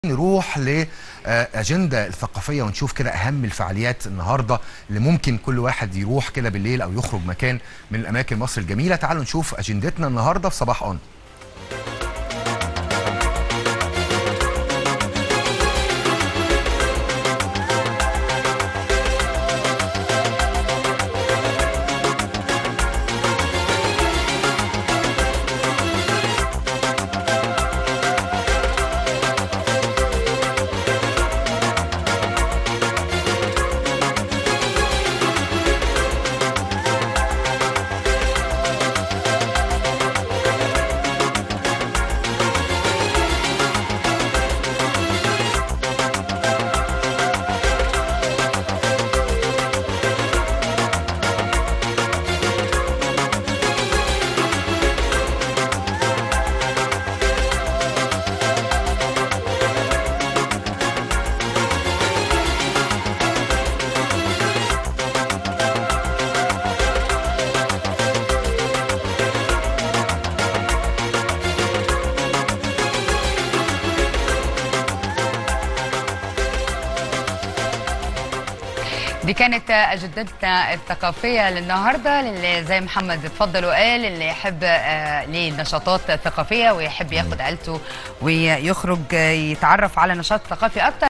نروح لأجندة الثقافية ونشوف كده أهم الفعاليات النهاردة اللي ممكن كل واحد يروح كده بالليل أو يخرج مكان من الأماكن مصر الجميلة تعالوا نشوف أجندتنا النهاردة في صباح أون دي كانت اجندتنا الثقافيه للنهارده اللي زي محمد اتفضل وقال اللي يحب آه، ليه نشاطات ثقافيه ويحب ياخد عيلته ويخرج آه، يتعرف على نشاط ثقافي اكتر